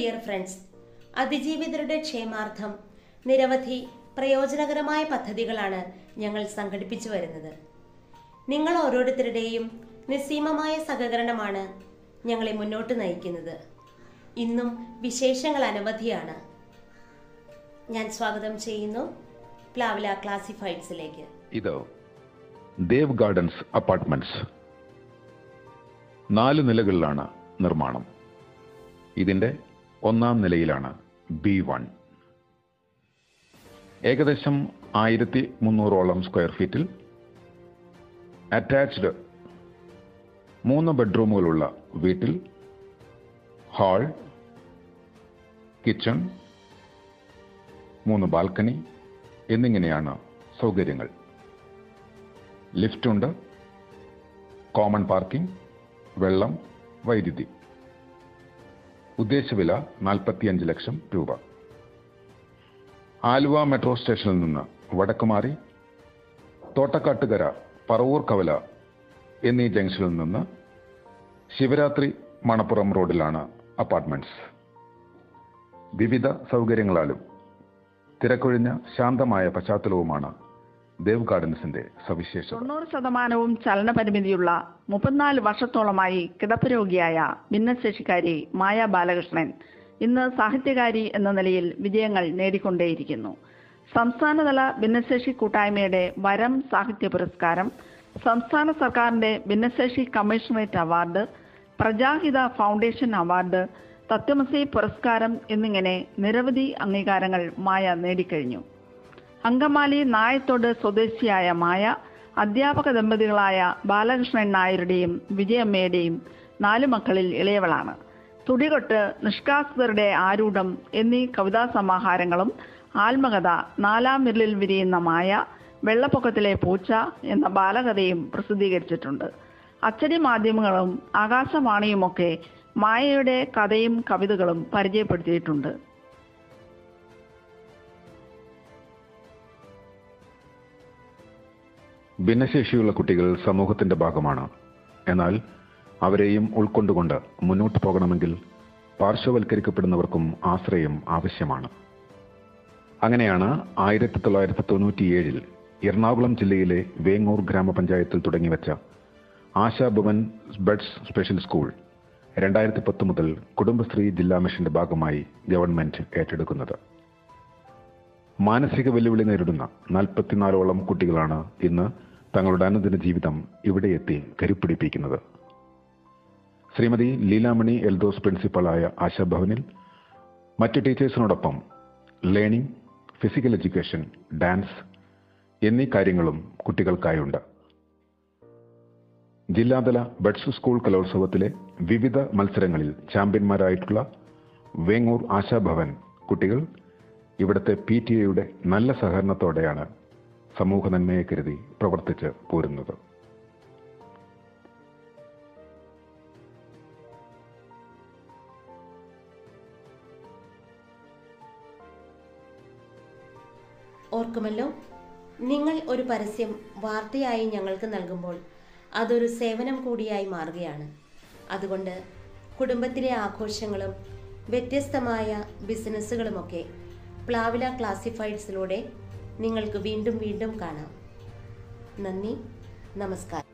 dear friends അതിജീവിതരുടെ ക്ഷേമാർത്ഥം നിരവധി പ്രയോജനകരമായ പദ്ധതികളാണ് ഞങ്ങൾ സംഘടിപ്പിച്ചു വരുന്നത് നിങ്ങൾ ഓരോരുത്തരുടെയും നിസ്സീമമായ സഹകരണമാണ് ഞങ്ങളെ മുന്നോട്ട് നയിക്കുന്നത് ഇന്നും വിശേഷങ്ങൾ അനവധിയാണ് ഞാൻ സ്വാഗതം ചെയ്യുന്നു പ്ലാവില ക്ലാസിഫൈഡ്സിലേക്ക് ഇത് ദേവ് ഗാർഡൻസ് അപ്പാർട്ട്മെന്റ്സ് നാല് നിലകളിലാണ് നിർമ്മാണം ഇതിന്റെ ഒന്നാം നിലയിലാണ് ബി വൺ ഏകദേശം ആയിരത്തി മുന്നൂറോളം സ്ക്വയർ ഫീറ്റിൽ അറ്റാച്ച്ഡ് മൂന്ന് ബെഡ്റൂമുകളുള്ള വീട്ടിൽ ഹാൾ കിച്ചൺ മൂന്ന് ബാൽക്കണി എന്നിങ്ങനെയാണ് സൗകര്യങ്ങൾ ലിഫ്റ്റുണ്ട് കോമൺ പാർക്കിംഗ് വെള്ളം വൈദ്യുതി ഉദ്ദേശവില നാൽപ്പത്തിയഞ്ച് ലക്ഷം രൂപ ആലുവ മെട്രോ സ്റ്റേഷനിൽ നിന്ന് വടക്കുമാറി തോട്ടക്കാട്ടുകര പറവൂർ കവല എന്നീ ജംഗ്ഷനിൽ നിന്ന് ശിവരാത്രി മണപ്പുറം റോഡിലാണ് അപ്പാർട്ട്മെന്റ്സ് വിവിധ സൗകര്യങ്ങളാലും തിരക്കൊഴിഞ്ഞ ശാന്തമായ പശ്ചാത്തലവുമാണ് ദേവ് ഗാർഡൻസിന്റെ സവിശേഷത തൊണ്ണൂറ് ശതമാനവും ചലനപരിമിതിയുള്ള മുപ്പത്തിനാല് വർഷത്തോളമായി കിടപ്പ് രോഗിയായ ഭിന്നശേഷിക്കാരി മായ ബാലകൃഷ്ണൻ ഇന്ന് സാഹിത്യകാരി എന്ന നിലയിൽ വിജയങ്ങൾ നേടിക്കൊണ്ടേയിരിക്കുന്നു സംസ്ഥാനതല ഭിന്നശേഷി കൂട്ടായ്മയുടെ വരം സാഹിത്യ പുരസ്കാരം സംസ്ഥാന സർക്കാരിന്റെ ഭിന്നശേഷി commissionerate award Prajahita foundation award Tattvamasi പുരസ്കാരം എന്നിങ്ങനെ നിരവധി അംഗീകാരങ്ങൾ മായ നേടിക്കഴിഞ്ഞു അങ്കമാലി നായത്തോട് സ്വദേശിയായ മായ അധ്യാപക ദമ്പതികളായ ബാലകൃഷ്ണൻ നായരുടെയും വിജയമ്മയുടെയും നാലു മക്കളിൽ ഇളയവളാണ് തുടികൊട്ട് നിഷ്കാസിതരുടെ ആരൂഢം എന്നീ കവിതാ സമാഹാരങ്ങളും ആത്മകഥ നാലാം വിരലിൽ വിരിയുന്ന മായ വെള്ളപ്പൊക്കത്തിലെ പൂച്ച എന്ന ബാലകഥയും പ്രസിദ്ധീകരിച്ചിട്ടുണ്ട് അച്ചടി മാധ്യമങ്ങളും ആകാശവാണിയുമൊക്കെ മായയുടെ കഥയും കവിതകളും പരിചയപ്പെടുത്തിയിട്ടുണ്ട് ഭിന്നശേഷിയുള്ള കുട്ടികൾ സമൂഹത്തിന്റെ ഭാഗമാണ് എന്നാൽ അവരെയും ഉൾക്കൊണ്ടുകൊണ്ട് മുന്നോട്ട് പോകണമെങ്കിൽ പാർശ്വവൽക്കരിക്കപ്പെടുന്നവർക്കും ആശ്രയം ആവശ്യമാണ് അങ്ങനെയാണ് ആയിരത്തി തൊള്ളായിരത്തി തൊണ്ണൂറ്റിയേഴിൽ എറണാകുളം ജില്ലയിലെ വേങ്ങൂർ ഗ്രാമപഞ്ചായത്തിൽ തുടങ്ങിവെച്ച ആശാഭവൻ ബഡ്സ് സ്പെഷ്യൽ സ്കൂൾ രണ്ടായിരത്തി പത്ത് മുതൽ കുടുംബശ്രീ ജില്ലാ മിഷന്റെ ഭാഗമായി ഗവൺമെന്റ് ഏറ്റെടുക്കുന്നത് മാനസിക വെല്ലുവിളി നേരിടുന്ന നാൽപ്പത്തിനാലോളം കുട്ടികളാണ് ഇന്ന് തങ്ങളുടെ അനുദിന ജീവിതം ഇവിടെ എത്തി കരുപ്പിടിപ്പിക്കുന്നത് ശ്രീമതി ലീലാമണി എൽദോസ് പ്രിൻസിപ്പളായ ആശാഭവനിൽ മറ്റ് ടീച്ചേഴ്സിനോടൊപ്പം ലേണിംഗ് ഫിസിക്കൽ എഡ്യൂക്കേഷൻ ഡാൻസ് എന്നീ കാര്യങ്ങളും കുട്ടികൾക്കായുണ്ട് ജില്ലാതല ബഡ്സ് സ്കൂൾ കലോത്സവത്തിലെ വിവിധ മത്സരങ്ങളിൽ ചാമ്പ്യന്മാരായിട്ടുള്ള വേങ്ങൂർ ആശാഭവൻ കുട്ടികൾ ഇവിടുത്തെ പി ടി എയുടെ നല്ല സഹകരണത്തോടെയാണ് സമൂഹ നന്മയെ കരുതി പ്രവർത്തിച്ച് പോരുന്നത് ഓർക്കുമല്ലോ നിങ്ങൾ ഒരു പരസ്യം വാർത്തയായി ഞങ്ങൾക്ക് നൽകുമ്പോൾ അതൊരു സേവനം കൂടിയായി മാറുകയാണ് അതുകൊണ്ട് കുടുംബത്തിലെ ആഘോഷങ്ങളും വ്യത്യസ്തമായ ബിസിനസ്സുകളുമൊക്കെ പ്ലാവില ക്ലാസിഫൈഡ്സിലൂടെ നിങ്ങൾക്ക് വീണ്ടും വീണ്ടും കാണാം നന്ദി നമസ്കാരം